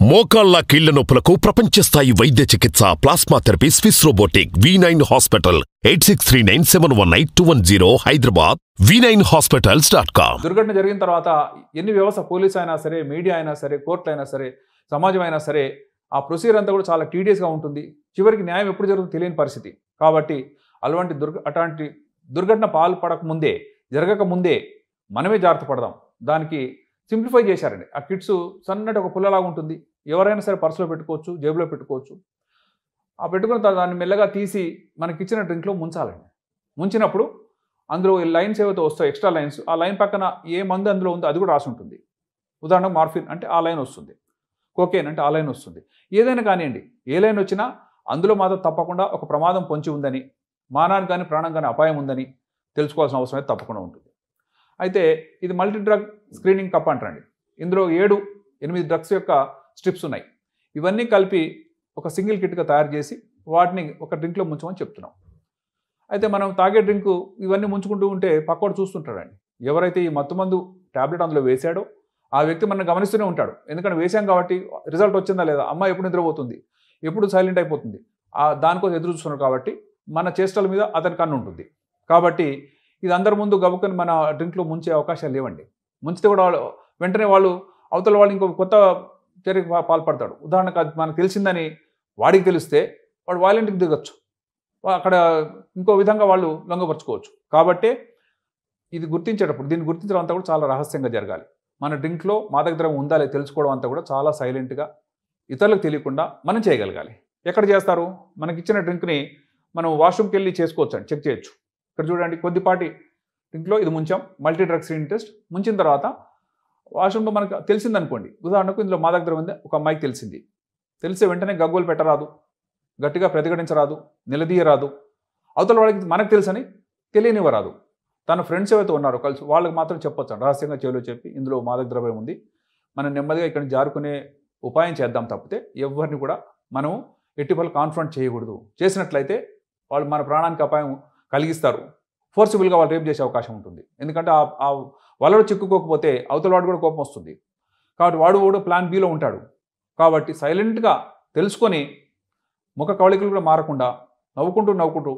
మోకాళ్ల కీళ్ల నొప్పులకు ప్రపంచ స్థాయి వైద్య చికిత్స plasma therapy Swiss robotic V nine hospital eight six three nine seven one eight two one zero Hyderabad V nine hospitals dot com దుర్ఘటన జరిగిన తర్వాత ఎన్ని వ్యవస్థ పోలీస్ అయినా సరే మీడియా అయినా సరే కోర్టులు అయినా సరే సమాజం అయినా సరే ఆ ప్రొసీజర్ అంతా కూడా చాలా టీడియస్గా ఉంటుంది చివరికి న్యాయం ఎప్పుడు జరుగుతుందో తెలియని పరిస్థితి కాబట్టి అలాంటి దుర్ఘ అట్లాంటి దుర్ఘటన పాల్పడక ముందే జరగక ముందే మనమే జాగ్రత్త పడదాం దానికి సింప్లిఫై చేశారండి ఆ కిట్స్ సన్నటి ఒక పుల్లలాగా ఉంటుంది ఎవరైనా సరే పర్సులో పెట్టుకోవచ్చు జేబులో పెట్టుకోవచ్చు ఆ పెట్టుకున్న తర్వాత దాన్ని మెల్లగా తీసి మనకి ఇచ్చిన డ్రింక్లో ముంచాలండి ముంచినప్పుడు అందులో ఈ లైన్స్ ఏవైతే వస్తాయో ఎక్స్ట్రా లైన్స్ ఆ లైన్ పక్కన ఏ మందు అందులో ఉందో అది కూడా రాసి ఉంటుంది ఉదాహరణకు మార్ఫిన్ అంటే ఆ లైన్ వస్తుంది కోకేన్ అంటే ఆ లైన్ వస్తుంది ఏదైనా కానివ్వండి ఏ లైన్ వచ్చినా అందులో మాత్రం తప్పకుండా ఒక ప్రమాదం పొంచి ఉందని మానానికి కానీ ప్రాణం కానీ అపాయం ఉందని తెలుసుకోవాల్సిన అవసరం అయితే తప్పకుండా ఉంటుంది అయితే ఇది మల్టీ డ్రగ్ స్క్రీనింగ్ కప్ అంటారండి ఇందులో ఏడు ఎనిమిది డ్రగ్స్ యొక్క స్ట్రిప్స్ ఉన్నాయి ఇవన్నీ కలిపి ఒక సింగిల్ కిట్గా తయారు చేసి వాటిని ఒక డ్రింక్లో ముంచమని చెప్తున్నాం అయితే మనం తాగే డ్రింక్ ఇవన్నీ ముంచుకుంటూ ఉంటే పక్కోడు చూస్తుంటాడండి ఎవరైతే ఈ మత్తు మందు ట్యాబ్లెట్ అందులో వేశాడో ఆ వ్యక్తి మనం గమనిస్తూనే ఉంటాడు ఎందుకంటే వేశాం కాబట్టి రిజల్ట్ వచ్చిందా లేదా అమ్మ ఎప్పుడు నిద్రపోతుంది ఎప్పుడు సైలెంట్ అయిపోతుంది ఆ దానికోసం ఎదురు చూస్తున్నారు కాబట్టి మన చేష్టల మీద అతని కన్ను ఉంటుంది కాబట్టి ఇది అందరి ముందు గబుకొని మన డ్రింక్లో ముంచే అవకాశాలు లేవండి ముంచితే కూడా వాళ్ళు వెంటనే వాళ్ళు అవతల వాళ్ళు ఇంకో కొత్త చర్యకు పా- పాల్పడతాడు ఉదాహరణకు అది మనకు తెలిసిందని వాడికి తెలిస్తే వాడు వాలంటీర్కి దిగొచ్చు వా- అక్కడ ఇంకో విధంగా వాళ్ళు లొంగపరుచుకోవచ్చు కాబట్టే ఇది గుర్తించేటప్పుడు దీన్ని గుర్తించడం అంతా కూడా చాలా రహస్యంగా జరగాలి మన డ్రింక్లో మాదక ద్రవ్యం ఉందా లేదా తెలుసుకోవడం అంతా కూడా చాలా సైలెంట్గా ఇతరులకు తెలియకుండా మనం చేయగలగాలి ఎక్కడ చేస్తారు మనకి ఇచ్చిన డ్రింక్ని మనం వాష్రూమ్కి వెళ్ళి చేసుకోవచ్చు అండి చెక్ చేయొచ్చు ఇక్కడ చూడండి కొద్దిపాటి డ్రింక్లో ఇది ముంచాం మల్టీ డ్రగ్ స్క్రీన్ టెస్ట్ ముంచిన తర్వాత వాష్రూమ్లో మనకు తెలిసిందనుకోండి ఉదాహరణకు ఇందులో మాదక ద్రవ్యం ఉంది ఒక అమ్మాయికి తెలిసింది తెలిసే వెంటనే గగ్గోలు పెట్టరాదు గట్టిగా ప్రతిఘటించరాదు నిలదీయరాదు అవతల వాళ్ళకి మనకు తెలుసని తెలియనివ్వరాదు తన ఫ్రెండ్స్ ఏవైతే ఉన్నారో కలిసి వాళ్ళకి మాత్రం చెప్పొచ్చు రహస్యంగా చెవిలో చెప్పి ఇందులో మాదక ద్రవ్యం ఉంది మనం నెమ్మదిగా ఇక్కడ నుంచి జారుకునే ఉపాయం చేద్దాం తప్పితే ఎవరిని కూడా మనం ఎట్టి పనులు కాన్ఫ్రంట్ చేయకూడదు చేసినట్లయితే వాళ్ళు మన ప్రాణానికి అపాయం కలిగిస్తారు ఫోర్సిబుల్గా వాళ్ళు రేపు చేసే అవకాశం ఉంటుంది ఎందుకంటే ఆ ఆ వలలో చిక్కుకోకపోతే అవతల వాడు కూడా కోపం వస్తుంది కాబట్టి వాడు కూడా ప్లాన్ బిలో ఉంటాడు కాబట్టి సైలెంట్గా తెలుసుకొని ముఖ కవళికలు కూడా మారకుండా నవ్వుకుంటూ నవ్వుకుంటూ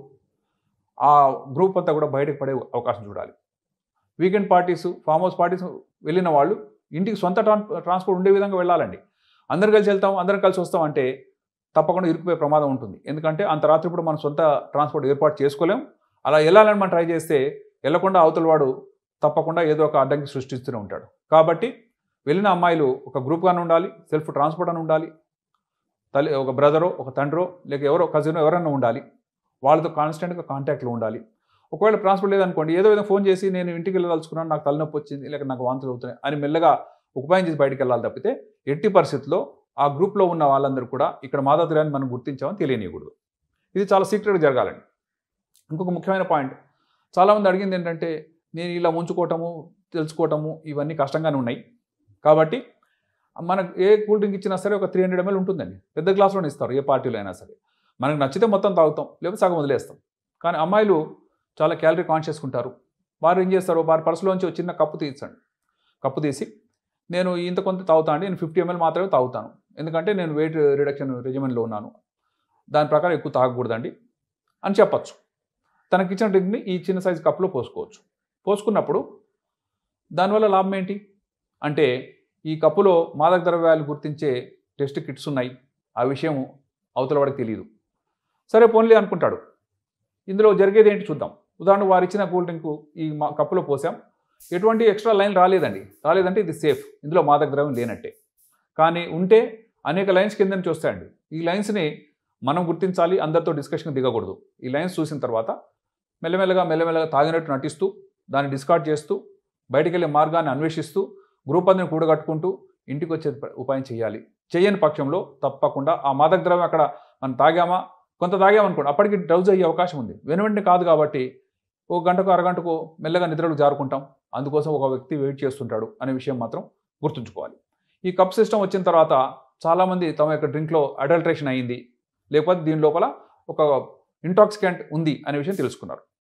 ఆ గ్రూప్ అంతా కూడా బయటకు పడే అవకాశం చూడాలి weekend parties farm house parties వెళ్ళిన వాళ్ళు ఇంటికి సొంత ట్రాన్ ట్రాన్స్పోర్ట్ ఉండే విధంగా వెళ్ళాలండి అందరు కలిసి వెళ్తాం అందరం కలిసి వస్తాం అంటే తప్పకుండా ఇరుక్కుపోయే ప్రమాదం ఉంటుంది ఎందుకంటే అంత రాత్రి ఇప్పుడు మనం సొంత ట్రాన్స్పోర్ట్ ఏర్పాటు చేసుకోలేం అలా వెళ్ళాలని మనం ట్రై చేస్తే వెళ్ళకుండా అవతల వాడు తప్పకుండా ఏదో ఒక అడ్డంకి సృష్టిస్తూనే ఉంటాడు కాబట్టి వెళ్ళిన అమ్మాయిలు ఒక గ్రూప్గానే ఉండాలి సెల్ఫ్ ట్రాన్స్పోర్ట్ అని ఉండాలి తల్లి ఒక బ్రదరో ఒక తండ్రో లేక ఎవరో కజినో ఎవరైనా ఉండాలి వాళ్ళతో కాన్స్టెంట్గా కాంటాక్ట్లో ఉండాలి ఒకవేళ ట్రాన్స్పోర్ట్ లేదనుకోండి ఏదో విధంగా ఫోన్ చేసి నేను ఇంటికి వెళ్ళదలుచుకున్నాను నాకు తలనొప్పి వచ్చింది లేక నాకు వాంతులు అవుతున్నాయి అని మెల్లగా ఉపాయం చేసి బయటికి వెళ్ళాలి తప్పితే ఎట్టి పరిస్థితుల్లో ఆ గ్రూప్లో ఉన్న వాళ్ళందరూ కూడా ఇక్కడ మాదతురాన్ని మనం గుర్తించామని తెలియనియకూడదు ఇది చాలా సీక్రెట్గా జరగాలండి ఇంకొక ముఖ్యమైన పాయింట్ చాలామంది అడిగింది ఏంటంటే నేను ఇలా ఉంచుకోవటము తెలుసుకోవటము ఇవన్నీ కష్టంగానే ఉన్నాయి కాబట్టి మనకు ఏ కూల్ డ్రింక్ ఇచ్చినా సరే ఒక త్రీ హండ్రెడ్ ఎంఎల్ ఉంటుందండి పెద్ద గ్లాసులోనే ఇస్తారు ఏ పార్టీలో అయినా సరే మనకు నచ్చితే మొత్తం తాగుతాం లేకపోతే సగం వదిలేస్తాం కానీ అమ్మాయిలు చాలా క్యాలరీ కాన్షియస్ ఉంటారు వారు ఏం చేస్తారు వారి పర్సులోంచి ఒక చిన్న కప్పు తీసండి కప్పు తీసి నేను ఇంత కొంత తాగుతా అండి నేను ఫిఫ్టీ ఎంఎల్ మాత్రమే తాగుతాను ఎందుకంటే నేను వెయిట్ రిడక్షన్ రెజిమెంట్లో ఉన్నాను దాని ప్రకారం ఎక్కువ తాగకూడదండి అని చెప్పచ్చు తనకిచ్చిన డ్రింక్ని ఈ చిన్న సైజు కప్లో పోసుకోవచ్చు పోసుకున్నప్పుడు దానివల్ల లాభం ఏంటి అంటే ఈ కప్పులో మాదక ద్రవ్యాలు గుర్తించే టెస్ట్ కిట్స్ ఉన్నాయి ఆ విషయం అవతల వాడికి తెలియదు సరే పోన్లే అనుకుంటాడు ఇందులో జరిగేది ఏంటి చూద్దాం ఉదాహరణ వారు ఇచ్చిన కూల్ డ్రింక్ ఈ మా కప్పులో పోసాం ఎటువంటి ఎక్స్ట్రా లైన్ రాలేదండి రాలేదంటే ఇది సేఫ్ ఇందులో మాదక ద్రవ్యం లేనట్టే కానీ ఉంటే అనేక లైన్స్ కింద నుంచి వస్తాయండి ఈ లైన్స్ని మనం గుర్తించాలి అందరితో డిస్కషన్ దిగకూడదు ఈ లైన్స్ చూసిన తర్వాత మెల్లమెల్లగా మెల్లమెల్లగా తాగినట్టు నటిస్తూ దాన్ని డిస్కార్డ్ చేస్తూ బయటికి వెళ్ళే మార్గాన్ని అన్వేషిస్తూ గ్రూప్ అందరిని కూడగట్టుకుంటూ ఇంటికి వచ్చే ప- ఉపాయం చేయాలి చేయని పక్షంలో తప్పకుండా ఆ మాదక ద్రవ్యం అక్కడ మనం తాగామా కొంత తాగామనుకోండి అప్పటికి డ్రౌజ్ అయ్యే అవకాశం ఉంది వెను వెంటనే కాదు కాబట్టి ఒక గంటకు అరగంటకు మెల్లగా నిద్రలు జారుకుంటాం అందుకోసం ఒక వ్యక్తి వెయిట్ చేస్తుంటాడు అనే విషయం మాత్రం గుర్తుంచుకోవాలి ఈ కప్ సిస్టమ్ వచ్చిన తర్వాత చాలామంది తమ యొక్క డ్రింక్లో అడల్ట్రేషన్ అయ్యింది లేకపోతే దీని లోపల ఒక ఇంటాక్సికెంట్ ఉంది అనే విషయం తెలుసుకున్నారు